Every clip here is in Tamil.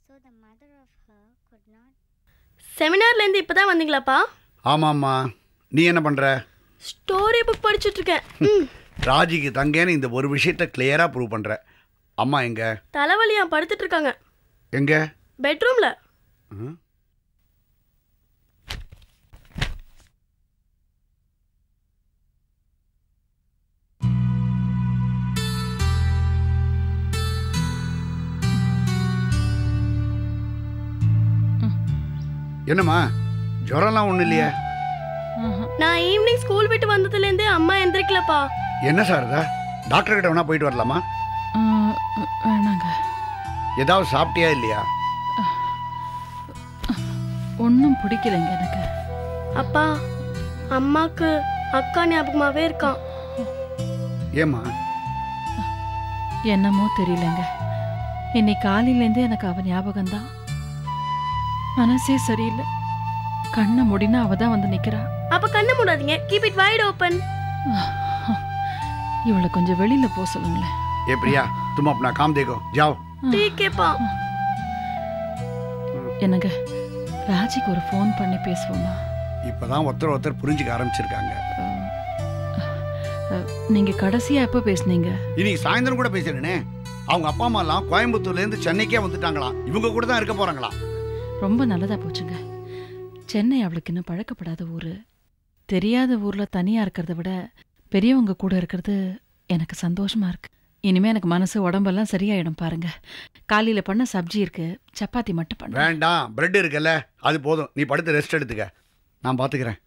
So the mother of her could not செமினார்லேருந்து இப்போ தான் வந்தீங்களாப்பா ஆமாம்மா நீ என்ன பண்ணுற ஸ்டோரி புக் படிச்சுட்டு இருக்கேன் ம் ராஜிக்கு தங்கேன்னு இந்த ஒரு விஷயத்த கிளியராக ப்ரூவ் பண்ணுற அம்மா எங்க தலைவலியா படுத்துட்டு இருக்காங்க எங்க பெட்ரூமில் ம்? என்னம்மா ஜுரம்லாம் ஒன்றும் இல்லையே நான் ஈவினிங் ஸ்கூல் விட்டு வந்ததுலேருந்தே அம்மா எந்திரிக்கலப்பா என்ன சார் இதா டாக்டர் கிட்ட வேணா போயிட்டு வரலாமா வேணாங்க ஏதாவது சாப்பிட்டியா இல்லையா ஒன்றும் பிடிக்கலைங்க எனக்கு அப்பா அம்மாக்கு அக்கா ஞாபகமாகவே இருக்கான் ஏம்மா என்னமோ தெரியலங்க இன்னைக்கு காலையிலேருந்தே எனக்கு அவ ஞாபகம்தான் மனசே சரியில்லை கண்ணை முடினா அவ தான் வந்து நிக்கிறா அப்போ கண்ணை மூடாதீங்க கீப் இட் வைட் ஓப்பன் இவளை கொஞ்சம் வெளியில போக சொல்லுங்களேன் ஏ பிரியா तुम अपना काम देखो जाओ டீக்கேப்பா என்னங்க ராஜிக்கு ஒரு ஃபோன் பண்ணி பேசுவோமா இப்பதான் ஒருத்தர் ஒருத்தர் புரிஞ்சுக்க ஆரம்பிச்சிருக்காங்க அஹ், நீங்க கடைசியா எப்போ பேசுனீங்க இன்னைக்கு சாயந்தரம் கூட பேசுறேனே அவங்க அப்பா அம்மா எல்லாம் கோயம்புத்தூர்ல இருந்து சென்னைக்கே வந்துட்டாங்களாம் இவங்க கூட தான் இருக்க போறாங்களாம் ரொம்ப நல்லதா போச்சுங்க சென்னை அவளுக்கு இன்னும் பழக்கப்படாத ஊரு தெரியாத ஊர்ல தனியா இருக்கிறத விட பெரியவங்க கூட இருக்கிறது எனக்கு சந்தோஷமா இருக்கு இனிமே எனக்கு மனசு உடம்பெல்லாம் சரியாயிடும் பாருங்க காலையில பண்ண சப்ஜி இருக்கு சப்பாத்தி மட்டும் பண்ண வேண்டாம் பிரெட் இருக்குல்ல அது போதும் நீ படுத்து ரெஸ்ட் எடுத்துக்க நான் பாத்துக்கிறேன்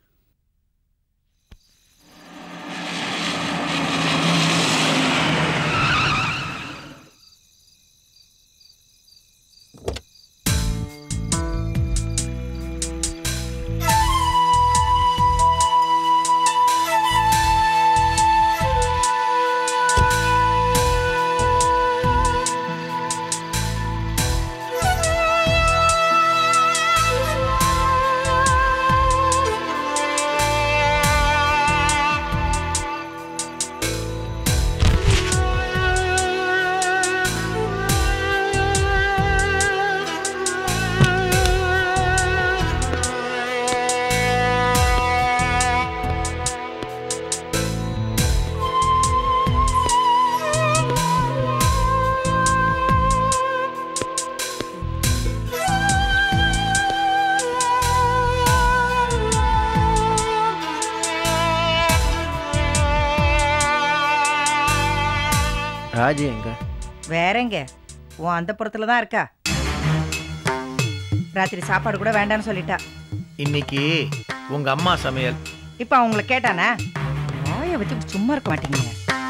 ராஜி எங்க வேற எங்க உன் அந்த புறத்துல தான் இருக்கா ராத்திரி சாப்பாடு கூட வேண்டாம்னு சொல்லிட்டா இன்னைக்கு உங்க அம்மா சமையல் இப்போ அவங்கள கேட்டானா வாயை வச்சு சும்மா இருக்க மாட்டீங்க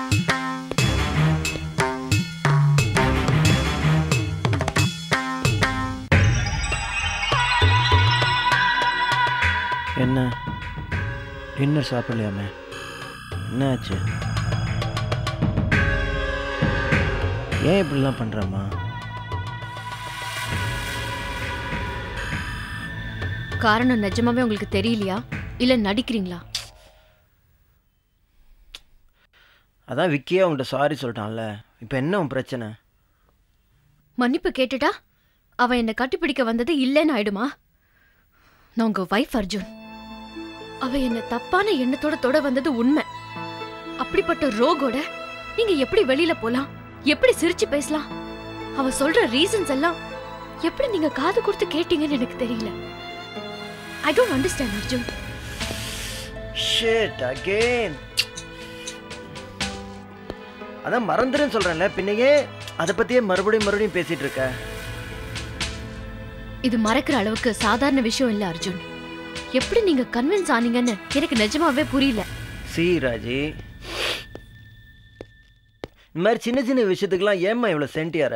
என்ன டின்னர் சாப்பிடலையாமே என்ன ஆச்சு ஏன் இப்படிலாம் பண்றம்மா காரணம் நிஜமாவே உங்களுக்கு தெரியலையா இல்ல நடிக்கிறீங்களா அதான் விக்கியே உன்கிட்ட சாரி சொல்லிட்டான்ல இப்போ என்ன உன் பிரச்சனை மன்னிப்பு கேட்டுட்டா அவன் என்னை கட்டிப்பிடிக்க வந்தது இல்லைன்னு ஆயிடுமா நான் உங்க வைஃப் அர்ஜுன் அவ என்ன தப்பான எண்ணத்தோட தொட வந்தது உண்மை அப்படிப்பட்ட ரோகோட நீங்க எப்படி வெளியில போலாம் எப்படி சிரிச்சு பேசலாம் அவ சொல்ற ரீசன்ஸ் எல்லாம் எப்படி நீங்க காது கொடுத்து கேட்டீங்கன்னு எனக்கு தெரியல I don't understand Arjun shit again அதான் மறந்துடுன்னு சொல்றேன்ல பின்னையே அதை பத்தியே மறுபடியும் மறுபடியும் பேசிட்டு இருக்க இது மறக்கிற அளவுக்கு சாதாரண விஷயம் இல்ல அர்ஜுன் எப்படி நீங்க கன்வின்ஸ் ஆனீங்கன்னு எனக்கு நிஜமாவே புரியல சி ராஜி இந்த மாதிரி சின்ன சின்ன விஷயத்துக்கெல்லாம் ஏம்மா இவ்வளோ சென்டியார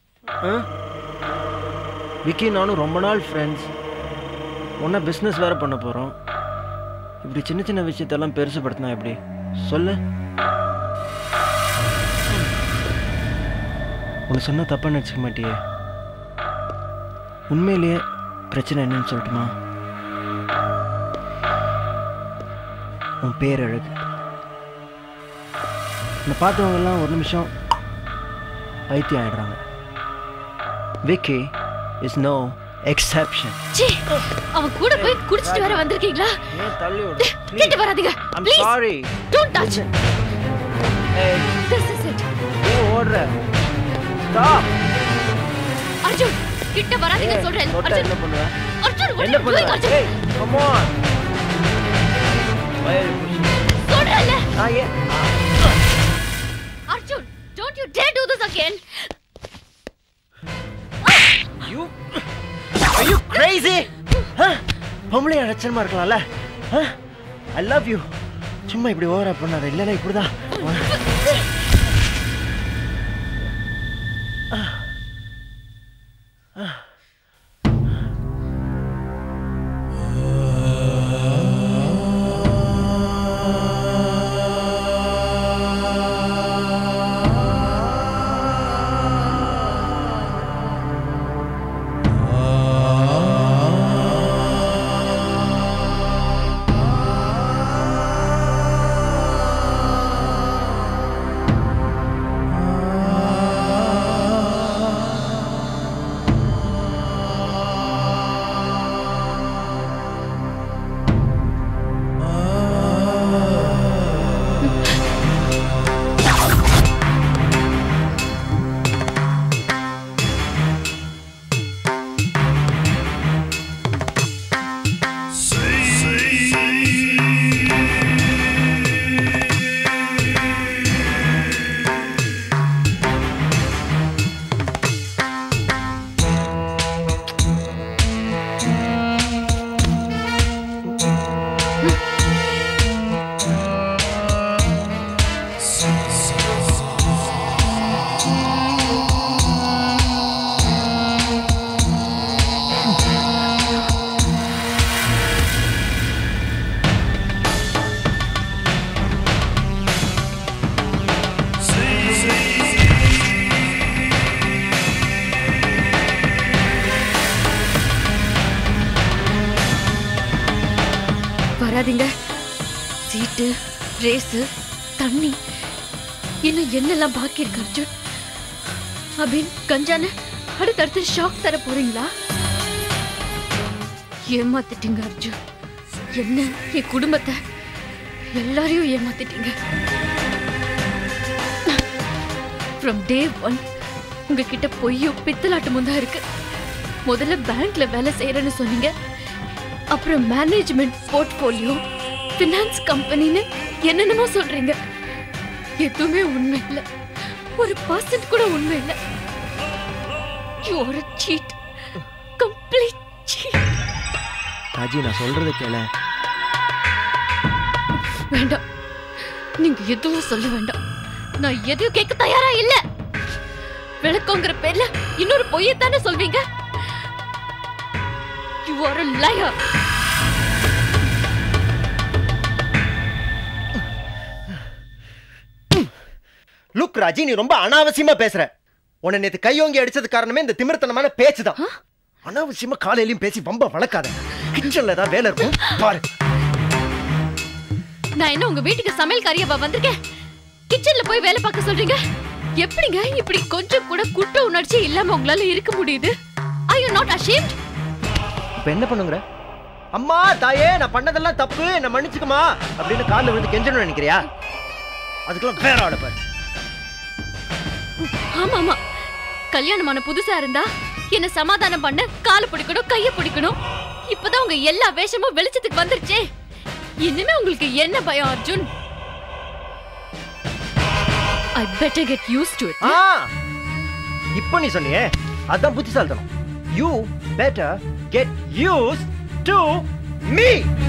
விக்கி நானும் ரொம்ப நாள் ஃப்ரெண்ட்ஸ் ஒன்றா பிஸ்னஸ் வேறு பண்ண போகிறோம் இப்படி சின்ன சின்ன விஷயத்தெல்லாம் பெருசுப்படுத்தினா எப்படி சொல்லு உன்னை சொன்னா தப்பாக நினச்சிக்க மாட்டியே உண்மையிலேயே பிரச்சனை என்னன்னு சொல்லட்டுமா உன் பேர் அழகு என்னை பார்த்தவங்கெல்லாம் ஒரு நிமிஷம் பைத்தியம் ஆயிடுறாங்க விக்கி இஸ் நோ எக்ஸெப்ஷன் ச்சீ அவன் கூட போய் குடிச்சிட்டு வர வந்திருக்கீங்களா ஏன் தள்ளி விடு கிட்ட வராதீங்க I'm please sorry don't touch ஏய் திஸ் இஸ் இட் ஏன் ஓடுற ஸ்டாப் அர்ஜுன் கிட்ட வராதீங்க சொல்றேன் தொட்டா அர்ஜுன் என்ன பண்ணுவ அர்ஜுன் what என்ன are you doing, பண்ணுவ அர்ஜுன் ஏய் கம் ஆன் வயல் புஷ் சொல்றேன்ல நான் ஏன் Arjun don't you dare do this again you Are you crazy? Huh? பொம்பளை லட்சணமா இருக்கலாம்ல ஐ லவ் யூ சும்மா இப்படி ஓவரா பண்ணாத இல்லைன்னா இப்படிதான் வராதீங்க சீட்டு ரேஸு தண்ணி இன்னும் என்னெல்லாம் பாக்கி இருக்கு அர்ஜுன் அபின் கஞ்சான அடுத்தடுத்து ஷாக் தர போறீங்களா ஏமாத்திட்டீங்க அர்ஜுன் என்ன என் குடும்பத்தை எல்லாரையும் ஏமாத்திட்டீங்க ஃப்ரம் டே ஒன் உங்ககிட்ட பொய்யும் பித்தலாட்டமும் தான் இருக்கு முதல்ல பேங்க்ல வேலை செய்யறேன்னு சொன்னீங்க அப்புறம் மேனேஜ்மெண்ட் போர்ட்ஃபோலியோ ஃபினான்ஸ் கம்பெனின்னு என்னென்னமோ சொல்றீங்க எதுவுமே உண்மை இல்லை ஒரு பர்சன்ட் கூட உண்மை இல்லை you are a cheat complete cheat Raji நான் சொல்றதை கேள வேண்டாம் நீங்க எதுவும் சொல்ல வேண்டாம் நான் எதையும் கேட்க தயாரா இல்ல விளக்கங்கிற பேர்ல இன்னொரு பொய்யத்தானே சொல்வீங்க you are a liar look Raji நீ ரொம்ப அனாவசியமா பேசுற உன்னை நேத்து கையோங்கி அடிச்சது காரணமே இந்த திமிர்த்தனமான பேச்சு தான் அனாவசியமா காலையிலயும் பேசி வம்ப வளர்க்காத கிச்சன்ல ஏதாவது வேலை இருக்கும் பாரு நான் என்ன உங்க வீட்டுக்கு சமையல் கறியவா வந்திருக்கேன் கிச்சன்ல போய் வேலை பார்க்க சொல்றீங்க எப்படிங்க இப்படி கொஞ்சம் கூட குற்ற உணர்ச்சி இல்லாம உங்களால இருக்க முடியுது ஐ யூ நாட் ashamed இப்ப என்ன பண்ணுங்கிற அம்மா தாயே நான் பண்ணதெல்லாம் தப்பு என்ன மன்னிச்சுக்குமா அப்படின்னு காலில் விழுந்து கெஞ்சணும்னு நினைக்கிறியா அதுக்கெல்லாம் வேற ஆளு பாரு ஆமா ஆமா கல்யாணமான புதுசா இருந்தா என்ன சமாதானம் பண்ண காலை பிடிக்கணும் கைய பிடிக்கணும் இப்பதான் உங்க எல்லா வேஷமும் வெளிச்சத்துக்கு வந்துருச்சே இனிமே உங்களுக்கு என்ன பயம் அர்ஜுன் ஐ better get used to it ஆ இப்போ நீ சொன்னியே அதான் புத்திசாலித்தனம் you better get used to me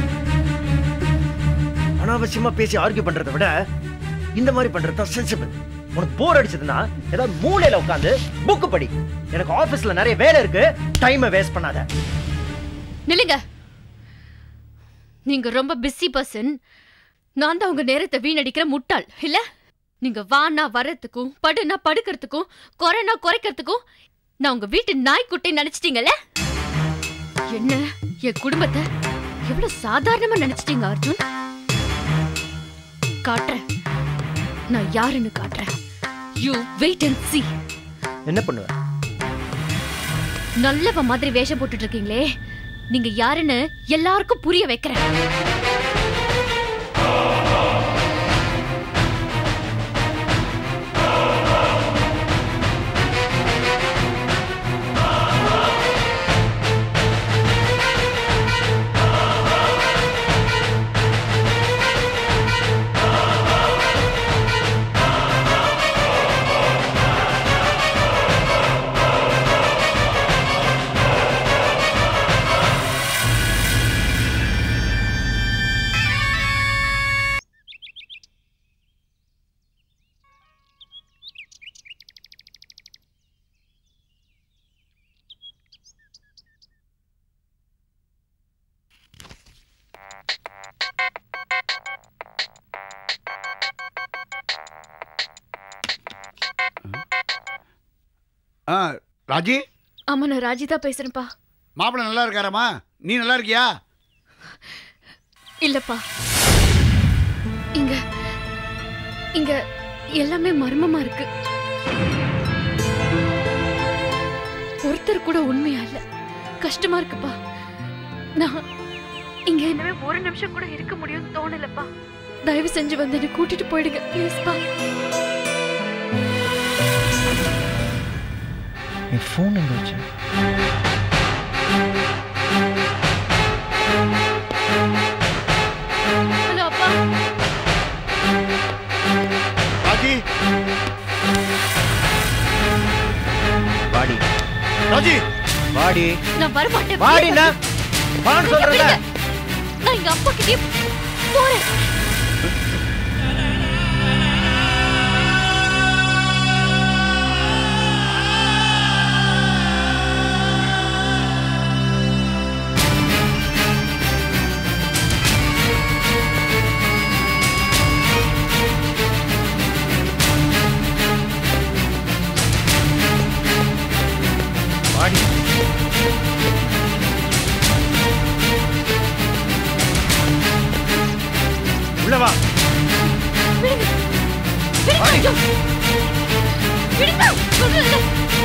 அனாவசியமா பேசி ஆர்கியூ பண்றதை விட இந்த மாதிரி பண்றது தான் சென்சிபிள் உனக்கு போர் அடிச்சதுன்னா ஏதாவது மூலையில உட்காந்து புக்கு படி எனக்கு ஆபீஸ்ல நிறைய வேலை இருக்கு டைமை வேஸ்ட் பண்ணாத நில்லுங்க நீங்க ரொம்ப பிஸி பர்சன் நான் தான் உங்க நேரத்தை வீணடிக்கிற முட்டாள் இல்ல நீங்க வானா வரத்துக்கும் படுனா படுக்கிறதுக்கும் குறைனா குறைக்கிறதுக்கும் நான் உங்க வீட்டு நாய்க்குட்டை நினைச்சிட்டீங்கல்ல என்ன என் குடும்பத்தை எவ்வளவு சாதாரணமா நினைச்சிட்டீங்க அர்ஜுன் காட்டுறேன் நான் யாருன்னு காட்டுறேன் யூ வெயிட் அண்ட் see என்ன பண்ணுவ நல்லவ மாதிரி வேஷம் போட்டுட்டு இருக்கீங்களே நீங்க யாருன்னு எல்லாருக்கும் புரிய வைக்கிறேன் ஆ ராஜி ஆமா நான் ராஜிதா பேசுறேன்ப்பா மாப்பிள்ளை நல்லா இருக்காரம்மா நீ நல்லா இருக்கியா இல்லப்பா இங்க இங்க எல்லாமே மர்மமா இருக்கு ஒருத்தர் கூட உண்மையா இல்ல கஷ்டமா இருக்குப்பா நான் இங்க இனிமே ஒரு நிமிஷம் கூட இருக்க முடியும்னு தோணலப்பா தயவு செஞ்சு வந்து என்னை கூட்டிட்டு போயிடுங்க ப்ளீஸ்ப்பா என் ஃபோன் எங்க வச்சு ஹலோ அப்பா ராஜி வாடி ராஜி வாடி நான் வர மாட்டேன் வாடிண்ணா வான்னு சொல்றேன்ல நான் எங்க அப்பா கிட்டே போறேன் வாடி உள்ள வா விடுங்க ஐயோ! விடுங்க சொல்றேன்ல.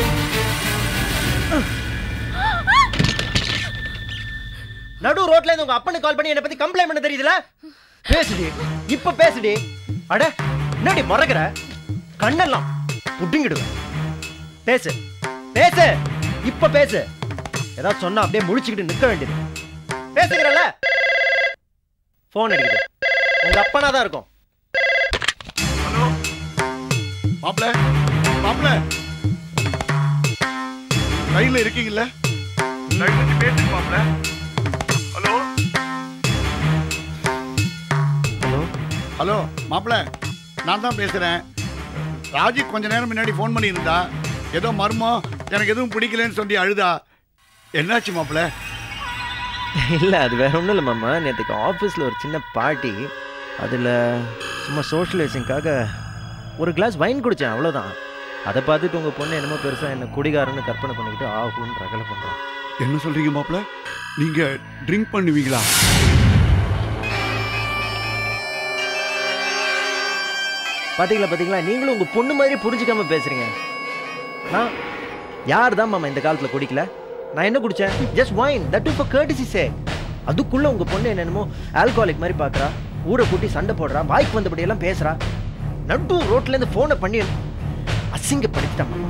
நடு ரோட்ல இருந்து உங்க அப்பனுக்கு கால் பண்ணி என்ன பத்தி கம்ப்ளைண்ட் பண்ண தெரியுதுல பேசுடி இப்ப பேசுடி அட என்னடி மறக்கிற கண்ணெல்லாம் புடுங்கிடுவேன் பேசு பேசு இப்ப பேசு ஏதாவது சொன்னா அப்படியே முழிச்சுக்கிட்டு நிக்க வேண்டியது பேசுகிறல்ல போன் அடிக்குது உங்க அப்பனா தான் இருக்கும் மாப்பிள்ள மாப்பிள்ள கையில இருக்கீங்கல்ல பேசுங்க மாப்பிள்ள ஹலோ ஹலோ ஹலோ மாப்பிள்ள நான் தான் பேசுறேன் ராஜி கொஞ்ச நேரம் முன்னாடி ஃபோன் பண்ணியிருந்தா ஏதோ மர்மம் எனக்கு எதுவும் பிடிக்கலன்னு சொல்லி அழுதா என்னாச்சு மாப்பிள்ள இல்ல அது வேற ஒண்ணும் இல்ல மாமா நேற்றுக்கு ஆஃபீஸில் ஒரு சின்ன பார்ட்டி அதுல சும்மா சோஷியலைசிங்காக ஒரு கிளாஸ் வைன் குடிச்சேன் அவ்வளவுதான் அதை பார்த்துட்டு உங்க பொண்ணு என்னமோ பெருசா என்ன குடிகாரன்னு கற்பனை பண்ணிக்கிட்டு ஆகும்னு ரகலை பண்றான் என்ன சொல்றீங்க மாப்பிள்ள நீங்க ட்ரிங்க் பண்ணுவீங்களா பாத்தீங்களா பாத்தீங்களா நீங்களும் உங்க பொண்ணு மாதிரி புரிஞ்சுக்காம பேசுறீங்க நான் யார் தான் மாமா இந்த காலத்துல குடிக்கல நான் என்ன குடிச்சேன் just wine that for courtesy say அதுக்குள்ள உங்க பொண்ணு என்னென்னமோ ஆல்கஹாலிக் மாதிரி பாக்குறா ஊரை கூட்டி சண்டை போடுறா வாய்க்கு வந்தபடி எல்லாம் பேசுறா நடு ரோட்ல இருந்து போனை பண்ணி அசிங்கப்படுத்திட்டா மாமா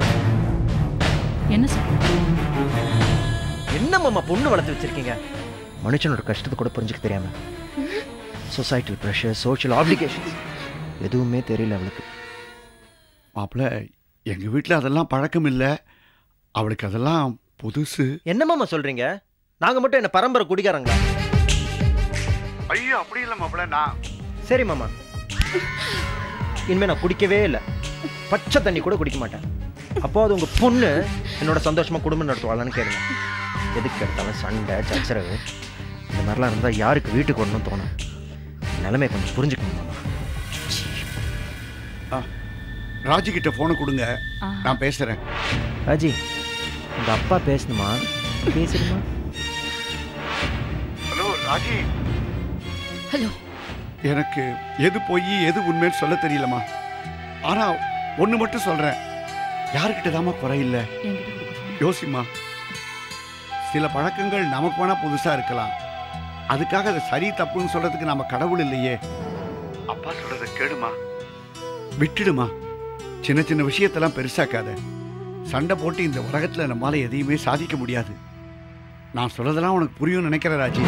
என்ன சொல்ற என்ன மாமா பொண்ணு வளர்த்து வச்சிருக்கீங்க மனுஷனோட கஷ்டத்தை கூட புரிஞ்சுக்க தெரியாம சொசைட்டல் ப்ரெஷர் சோஷியல் ஆப்ளிகேஷன்ஸ் எதுவுமே தெரியல அவளுக்கு மாப்பிள்ள எங்க வீட்டில் அதெல்லாம் பழக்கம் இல்லை அவளுக்கு அதெல்லாம் புதுசு என்ன மாமா சொல்றீங்க நாங்க மட்டும் என்ன பரம்பரை குடிக்காரங்களா ஐயோ அப்படி இல்லை மாப்பிள்ள நான் சரி மாமா இனிமே நான் குடிக்கவே இல்லை பச்சை தண்ணி கூட குடிக்க மாட்டேன் அப்போ அது உங்க பொண்ணு என்னோட சந்தோஷமா குடும்பம் நடத்துவாளான்னு கேளுங்க எதுக்கு எடுத்தாலும் சண்டை சச்சரவு இந்த மாதிரிலாம் இருந்தால் யாருக்கு வீட்டுக்கு வரணும்னு தோணும் நிலைமை கொஞ்சம் புரிஞ்சுக்கணும் மாமா ராஜி கிட்ட போனை கொடுங்க ஆ. நான் பேசுறேன் ராஜி உங்க அப்பா பேசணுமா பேசணுமா ஹலோ ராஜி ஹலோ எனக்கு எது பொய் எது உண்மைன்னு சொல்ல தெரியலம்மா ஆனா ஒண்ணு மட்டும் சொல்றேன் யாருக்கிட்ட தாம்மா குறை இல்லை என்கிட்ட கொடுக்க phone. யோசிம்மா சில பழக்கங்கள் நமக்கு வேணா புதுசா இருக்கலாம் அதுக்காக அதை சரி தப்புன்னு சொல்றதுக்கு நம்ம கடவுள் இல்லையே அப்பா சொல்றத கேளுமா விட்டுடுமா சின்ன சின்ன விஷயத்தெல்லாம் பெருசாக்காத சண்டை போட்டு இந்த உலகத்துல நம்மால எதையுமே சாதிக்க முடியாது நான் சொல்றதெல்லாம் உனக்கு புரியும்னு நினைக்கிறேன் ராஜி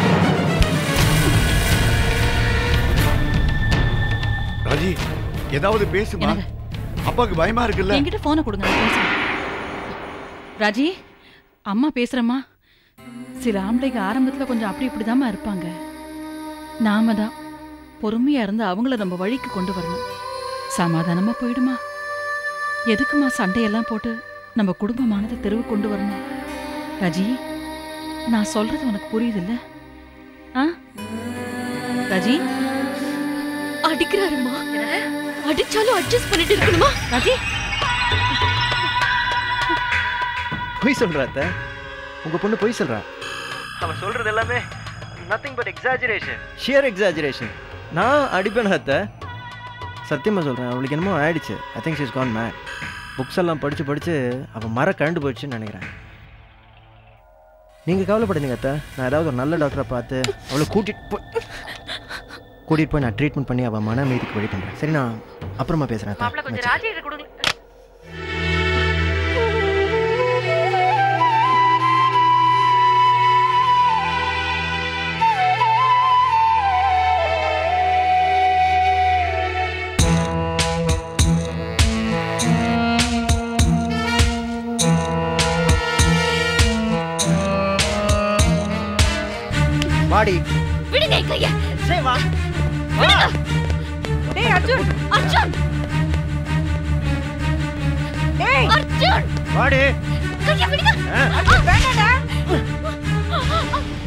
ராஜி ஏதாவது பேசுமா என்னங்க? அப்பாவுக்கு பயமா இருக்குல்ல என்கிட்ட போனை கொடுங்க நான் பேசுறேன். ராஜி அம்மா பேசுறம்மா சில ஆம்பளைங்க ஆரம்பத்துல கொஞ்சம் அப்படி இப்படிதாம்மா இருப்பாங்க நாம தான் பொறுமையா இருந்து அவங்கள நம்ம வழிக்கு கொண்டு வரணும் சமாதானமா போயிடுமா எதுக்குமா சண்டையெல்லாம் போட்டு நம்ம குடும்பமானதை தெருவு கொண்டு வரணும் ராஜி நான் சொல்றது உனக்கு புரியுதுல்ல ஆ ராஜி அடிக்கிறாருமா அடிச்சாலும் அட்ஜஸ்ட் பண்ணிட்டு இருக்கணுமா ராஜி பொய் சொல்றா அத்தை உங்க பொண்ணு பொய் சொல்றா அவ சொல்றது எல்லாமே nothing but exaggeration sheer exaggeration நான் அடிப்பேன் அத்தை சத்தியமா சொல்றேன் அவளுக்கு என்னமோ ஆயிடுச்சு I think she's gone mad books எல்லாம் படிச்சு படிச்சு அவ மர கண்டு போயிடுச்சுன்னு நினைக்கிறேன் நீங்க கவலைப்படுங்க அத்தை நான் ஏதாவது ஒரு நல்ல டாக்டரை பார்த்து அவளை கூட்டிட்டு போய் கூட்டிட்டு போய் நான் ட்ரீட்மெண்ட் பண்ணி அவள் மன மீதிக்கு வழி பண்றேன் சரி நான் அப்புறமா பேசுறேன் அத்தை. வச்சிடுறேன். வாடி விடுங்க என் கைய சரி வா டேய் அர்ஜுன் அர்ஜுன் டேய் அர்ஜுன் வாடி கைய விடுங்க ஆ. அர்ஜுன் வேண்டாடா